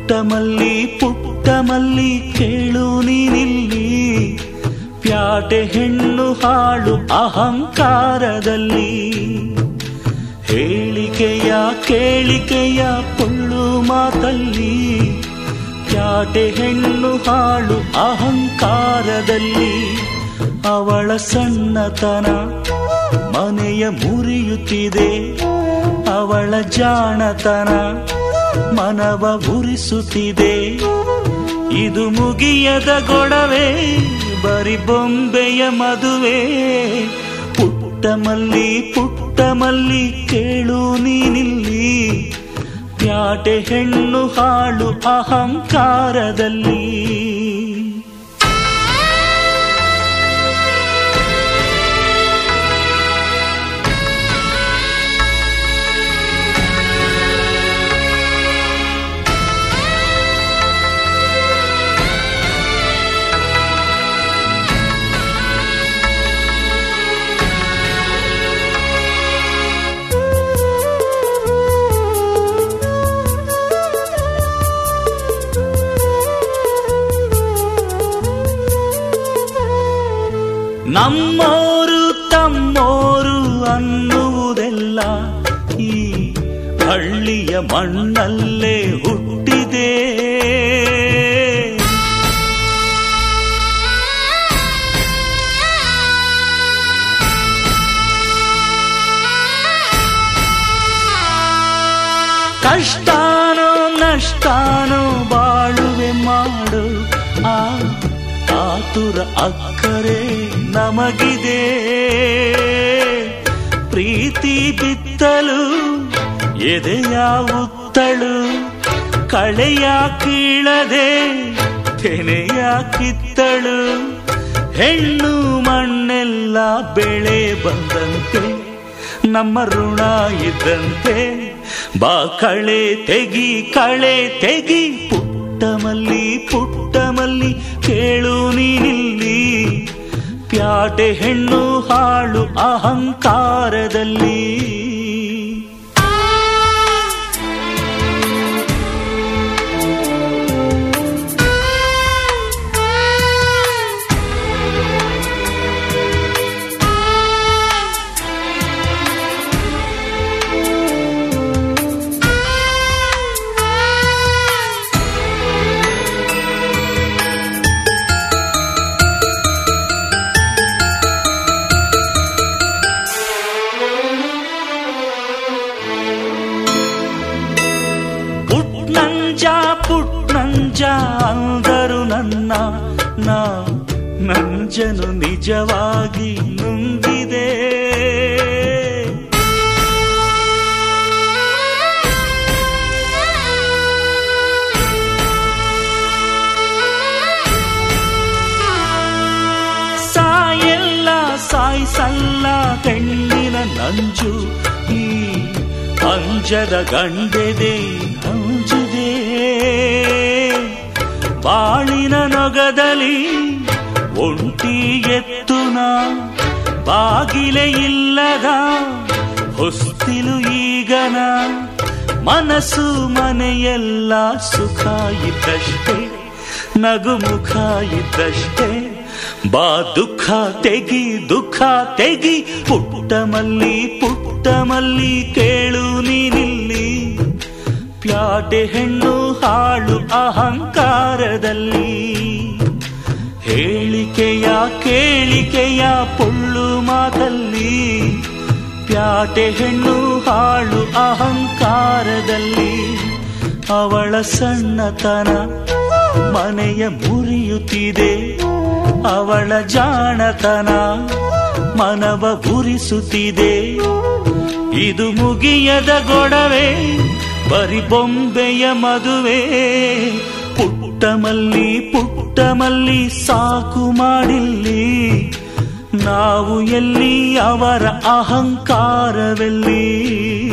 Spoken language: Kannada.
ಪುಟ್ಟಮಲ್ಲಿ ಪುಟ್ಟಮಲ್ಲಿ ಕೇಳು ನೀನಿಲ್ಲಿ ಪ್ಯಾಟೆ ಹೆಣ್ಣು ಹಾಳು ಅಹಂಕಾರದಲ್ಲಿ ಹೇಳಿಕೆಯ ಕೇಳಿಕೆಯ ಪೊಳ್ಳು ಮಾತಲ್ಲಿ ಪ್ಯಾಟೆ ಹೆಣ್ಣು ಹಾಳು ಅಹಂಕಾರದಲ್ಲಿ ಅವಳ ಸಣ್ಣತನ ಮನೆಯ ಮುರಿಯುತ್ತಿದೆ ಅವಳ ಜಾಣತನ ಮನವ ಉರಿಸುತ್ತಿದೆ ಇದು ಮುಗಿಯದ ಗೊಡವೆ ಬರಿ ಬೊಂಬೆಯ ಮದುವೆ ಪುಟ್ಟಮಲ್ಲಿ ಪುಟ್ಟಮಲ್ಲಿ ಕೇಳು ನೀನಿಲ್ಲಿ ಪ್ಯಾಟೆ ಹೆಣ್ಣು ಹಾಳು ಅಹಂಕಾರದಲ್ಲಿ ನಮ್ಮೋರು ತಮ್ಮೋರು ಅನ್ನುವುದೆಲ್ಲ ಈ ಹಳ್ಳಿಯ ಮಣ್ಣಲ್ಲೇ ಹುಟ್ಟಿದೆ ಕಷ್ಟಾನೋ ನಷ್ಟಾನೋ ಬಾಳುವೆ ಮಾಡು ಆ ಆತುರ ಅಕ್ಕರೆ ನಮಗಿದೆ ಪ್ರೀತಿ ಬಿತ್ತಲು ಎದೆಯ ಉತ್ತಳು ಕಳೆಯ ಕೀಳದೆ ತೆನೆಯ ಕಿತ್ತಳು ಹೆಣ್ಣು ಮಣ್ಣೆಲ್ಲ ಬೆಳೆ ಬಂದಂತೆ ನಮ್ಮ ಋಣ ಇದ್ದಂತೆ ಬಾ ಕಳೆ ತೆಗಿ ಕಳೆ ತೆಗಿ ಪುಟ್ಟಮಲ್ಲಿ ಪುಟ್ಟಮಲ್ಲಿ ಕೇಳು ನೀನಿಲ್ಲಿ ಪ್ಯಾಟೆ ಹೆಣ್ಣು ಹಾಳು ಅಹಂಕಾರದಲ್ಲಿ ಪುಟ್ನಂಜ ಪುಟ್ನಂಜ ಅಂದರು ನನ್ನ ನಾ ನಂಜನು ನಿಜವಾಗಿ ನುಂಗಿದೆ ಸಾಯೆಲ್ಲ ಸಾಯಿಸಲ್ಲ ಹೆಣ್ಣಿನ ನಂಜು ಈ ಅಂಜದ ಗಂಡೆದೆ ಅಂಜಿದೆ ಬಾಳಿನ ನೊಗದಲ್ಲಿ ಒಂಟಿ ಎತ್ತುನ ಬಾಗಿಲೆ ಇಲ್ಲದ ಹೊಸ್ತಿಲು ಈಗನ ಮನಸ್ಸು ಮನೆಯೆಲ್ಲ ಸುಖ ಇದ್ದಷ್ಟೇ ನಗು ಮುಖ ಇದ್ದಷ್ಟೇ ಬಾ ದುಃಖ ತೆಗಿ ದುಃಖ ತೆಗಿ ಪುಟ್ಟಮಲ್ಲಿ ಪುಟ್ಟಮಲ್ಲಿ ಕೇಳು ನೀನಿಲ್ಲಿ ಪ್ಯಾಟೆ ಹೆಣ್ಣು ಹಾಳು ಅಹಂಕಾರದಲ್ಲಿ ಹೇಳಿಕೆಯ ಕೇಳಿಕೆಯ ಪೊಳ್ಳು ಮಾತಲ್ಲಿ ಪ್ಯಾಟೆ ಹೆಣ್ಣು ಹಾಳು ಅಹಂಕಾರದಲ್ಲಿ ಅವಳ ಸಣ್ಣತನ ಮನೆಯ ಮುರಿಯುತ್ತಿದೆ ಅವಳ ಜಾಣತನ ಮನವ ಉರಿಸುತ್ತಿದೆ ಇದು ಮುಗಿಯದ ಗೊಡವೆ ಬರಿ ಬೊಂಬೆಯ ಮದುವೆ ಪುಟ್ಟಮಲ್ಲಿ ಪುಟ್ಟಮಲ್ಲಿ ಸಾಕು ಮಾಡಿಲ್ಲಿ ನಾವು ಎಲ್ಲಿ ಅವರ ಅಹಂಕಾರವೆಲ್ಲಿ